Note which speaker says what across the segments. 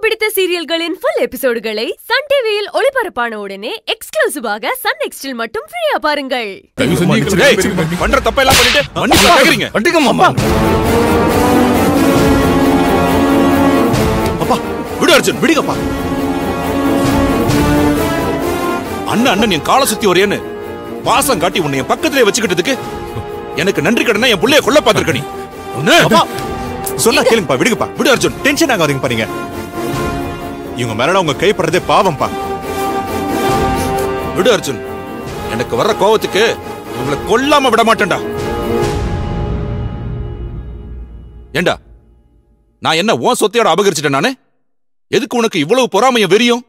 Speaker 1: பிடித்த சீரியல்களின் full எபிசோடுகளை Sun டிவியில் ஒளிபரப்பான உடனே எக்ஸ்க்ளூசிவாக சன் நெக்ஸ்டில் மட்டும் ஃப்ரீயா பாருங்கள்
Speaker 2: தயவு செஞ்சு எங்களை
Speaker 3: ஏய்,
Speaker 2: மன்னிச்சிருங்க.
Speaker 3: பண்ற தப்ப எல்லாம் பண்ணிட்டு மன்னிப்பு கேக்குறீங்க
Speaker 2: வண்டிங்க மாமா
Speaker 3: அப்பா விடு அர்ஜுன் விடுங்கப்பா அண்ணன் அண்ணன் என் காலை சுத்தி வரையன்னு பாசம் காட்டி உன்னை என் பக்கத்திலே வச்சுக்கிட்டதுக்கு எனக்கு நன்றி கடனா என் புள்ளைய கொல்ல பாத்திருக்க நீ
Speaker 4: அப்பா சொன்னா கேளுங்கப்பா விடுங்கப்பா விடு அர்ஜுன் டென்ஷன் ஆகாதீங்க பாருங்க இவங்க மேல உங்க கைப்படுறதே பாவம்ப்பா
Speaker 3: விடு அர்ஜுன் எனக்கு வர்ற கோவத்துக்கு உங்களை கொல்லாம விட மாட்டேன்டா ஏண்டா நான் என்ன உன் சொத்தையோட அபகரிச்சிட்டேன் நானு எதுக்கு உனக்கு இவ்வளவு பொறாமைய வெறியும்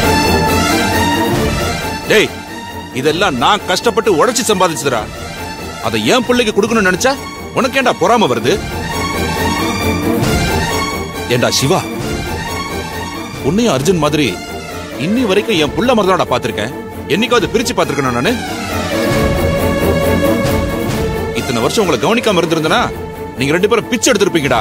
Speaker 3: டேய் இதெல்லாம் நான் கஷ்டப்பட்டு உழைச்சு சம்பாதிச்சதுடா அதை என் பிள்ளைக்கு கொடுக்கணும்னு நினைச்சா உனக்கு ஏன்டா பொறாம வருது ஏண்டா சிவா உன்னையும் அர்ஜுன் மாதிரி இன்னி வரைக்கும் என் புள்ள மாதிரி தான் பார்த்திருக்கேன் என்னைக்காவது பிரிச்சு பார்த்திருக்கேன் நானு இத்தனை வருஷம் உங்களை கவனிக்காம இருந்திருந்தனா நீங்க ரெண்டு பேரும் பிச்சை எடுத்திருப்பீங்கடா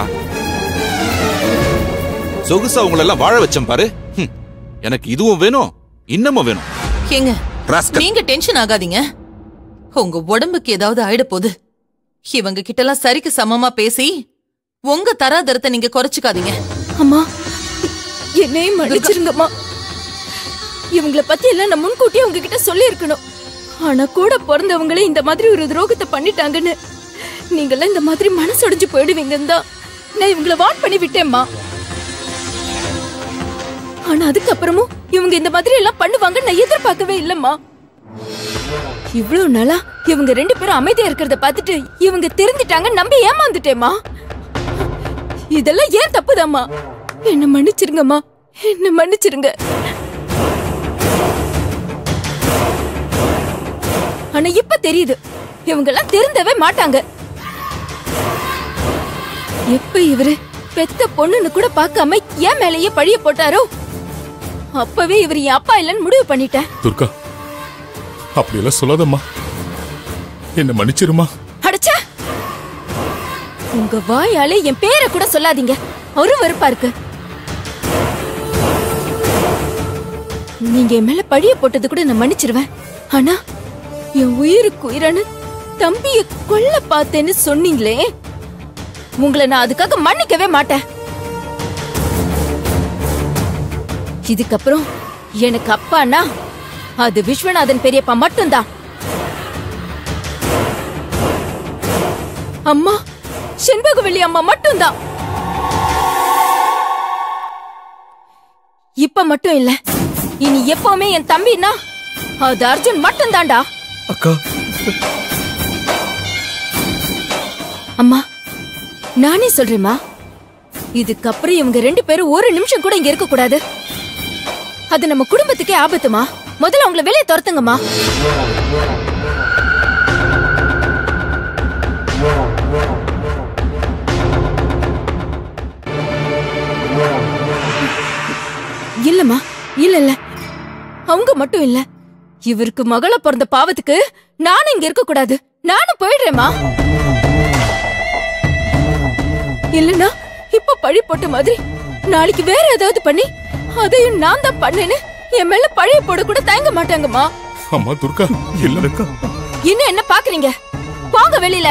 Speaker 3: சொகுசா உங்களை எல்லாம் வாழ வச்சேன் பாரு ஹம். எனக்கு இதுவும் வேணும் இன்னமும் வேணும்
Speaker 5: ஏங்க
Speaker 3: ராஸ்கல்.
Speaker 5: நீங்க டென்ஷன் ஆகாதீங்க உங்க உடம்புக்கு ஏதாவது ஆயிட போகுது இவங்க கிட்ட எல்லாம் சரிக்கு சமமா பேசி உங்க தராதரத்தை நீங்க குறைச்சுக்காதீங்க
Speaker 6: அம்மா என்னையும் மன்னிச்சிருங்கம்மா இவங்கள பத்தி எல்லாம் நான் முன்கூட்டியே உங்ககிட்ட சொல்லியிருக்கணும் ஆனா கூட பிறந்தவங்களே இந்த மாதிரி ஒரு துரோகத்தை பண்ணிட்டாங்கன்னு நீங்களாம் இந்த மாதிரி மனசொடைஞ்சு போயிடுவீங்கன்னு தான் நான் இவங்கள வான் பண்ணி விட்டேம்மா ஆனா அதுக்கப்புறமும் இவங்க இந்த மாதிரி எல்லாம் பண்ணுவாங்க நான் எதிர்பார்க்கவே இல்லம்மா இவ்வளவு நாளா இவங்க ரெண்டு பேரும் அமைதியா இருக்கிறத பார்த்துட்டு இவங்க திருந்திட்டாங்க நம்பி ஏமாந்துட்டேம்மா இதெல்லாம் ஏன் தப்புதாம்மா என்ன மன்னிச்சிருங்கம்மா என்ன மன்னிச்சிருங்க ஆனா இப்ப தெரியுது இவங்க எல்லாம் திருந்தவே மாட்டாங்க எப்ப இவரு பெத்த பொண்ணுன்னு கூட பார்க்காம என் மேலேயே பழிய போட்டாரோ அப்பவே இவர் என் அப்பா இல்லைன்னு முடிவு பண்ணிட்டேன்
Speaker 2: துர்கா அப்படியெல்லாம் சொல்லாதம்மா என்ன மன்னிச்சிருமா
Speaker 6: அடச்சே உங்க வாயாலே என் பேரை கூட சொல்லாதீங்க ஒரு வெறுப்பா இருக்கு நீங்க என் மேல பழிய போட்டது கூட நான் மன்னிச்சிருவேன் ஆனா என் உயிருக்கு உயிரான தம்பிய கொல்ல பார்த்தேன்னு சொன்னீங்களே உங்களை நான் அதுக்காக மன்னிக்கவே மாட்டேன் இதுக்கப்புறம் எனக்கு அப்பானா அது விஸ்வநாதன் பெரியப்பா மட்டும்தான் அம்மா செண்பகவல்லி அம்மா மட்டும்தான் இப்ப மட்டும் இல்ல இனி எப்பவுமே என் தம்பினா அது அர்ஜுன் மட்டும்தான்டா
Speaker 2: அக்கா
Speaker 6: அம்மா நானே சொல்றேம்மா இதுக்கப்புறம் இவங்க ரெண்டு பேரும் ஒரு நிமிஷம் கூட இங்க இருக்க கூடாது அது நம்ம குடும்பத்துக்கே ஆபத்துமா முதல்ல அவங்கள வெளியே துரத்துங்கம்மா இல்லம்மா இல்ல இல்ல அவங்க மட்டும் இல்ல இவருக்கு மகள பிறந்த பாவத்துக்கு நானும் இங்க இருக்க கூடாது நானும் போயிடுறேம்மா இல்லனா இப்ப பழி போட்ட மாதிரி நாளைக்கு வேற ஏதாவது பண்ணி அதையும் நான் தான் பண்ணேன்னு என் மேல பழிய போட கூட தயங்க மாட்டாங்கம்மா
Speaker 2: அம்மா துர்கா இல்லக்கா
Speaker 6: இன்னும் என்ன பாக்குறீங்க போங்க வெளியில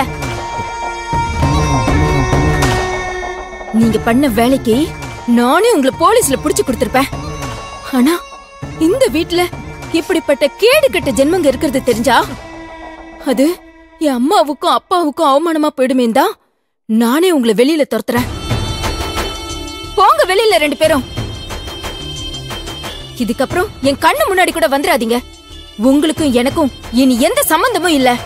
Speaker 6: நீங்க பண்ண வேலைக்கு நானே உங்களை போலீஸ்ல புடிச்சு கொடுத்திருப்பேன் ஆனா இந்த வீட்ல இப்படிப்பட்ட கேடு கெட்ட ஜென்மங்க இருக்கிறது தெரிஞ்சா அது என் அம்மாவுக்கும் அப்பாவுக்கும் அவமானமா போயிடுமே தான் நானே உங்களை வெளியில துரத்துறேன் போங்க வெளியில ரெண்டு பேரும் இதுக்கப்புறம் என் கண்ணு முன்னாடி கூட வந்துடாதீங்க உங்களுக்கும் எனக்கும் இனி எந்த சம்பந்தமும் இல்ல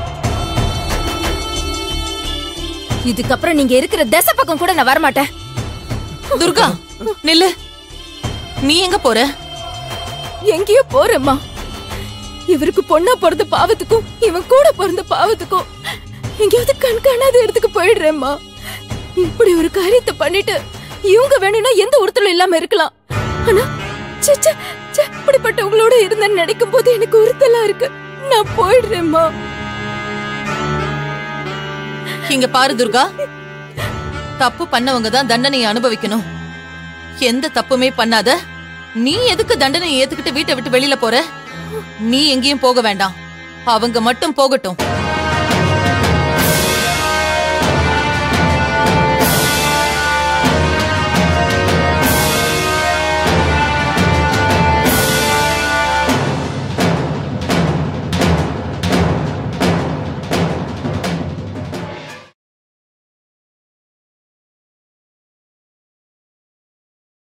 Speaker 6: இதுக்கப்புறம் நீங்க இருக்கிற தசை பக்கம் கூட நான் வரமாட்டேன்
Speaker 5: துர்கா நில்லு நீ எங்க போற
Speaker 6: எங்கேயோ போறேம்மா இவருக்கு பொண்ணா பிறந்த பாவத்துக்கும் இவன் கூட பிறந்த பாவத்துக்கும் எங்கேயாவது கண் காணாத இடத்துக்கு போயிடுறேம்மா இப்படி ஒரு காரியத்தை பண்ணிட்டு இவங்க வேணும்னா எந்த ஒருத்தரும் இல்லாம இருக்கலாம் ஆனா ச்சே, ச்சே, ச்சே, இப்படிப்பட்டவங்களோட இருந்தேன்னு நினைக்கும் போது எனக்கு உறுத்தலா இருக்கு நான் போயிடுறேம்மா
Speaker 5: இங்க பாரு துர்கா தப்பு பண்ணவங்க தான் தண்டனையை அனுபவிக்கணும் எந்த தப்புமே பண்ணாத நீ எதுக்கு தண்டனை ஏத்துக்கிட்டு வீட்டை விட்டு வெளியில போற நீ எங்கேயும் போக வேண்டாம் அவங்க மட்டும் போகட்டும்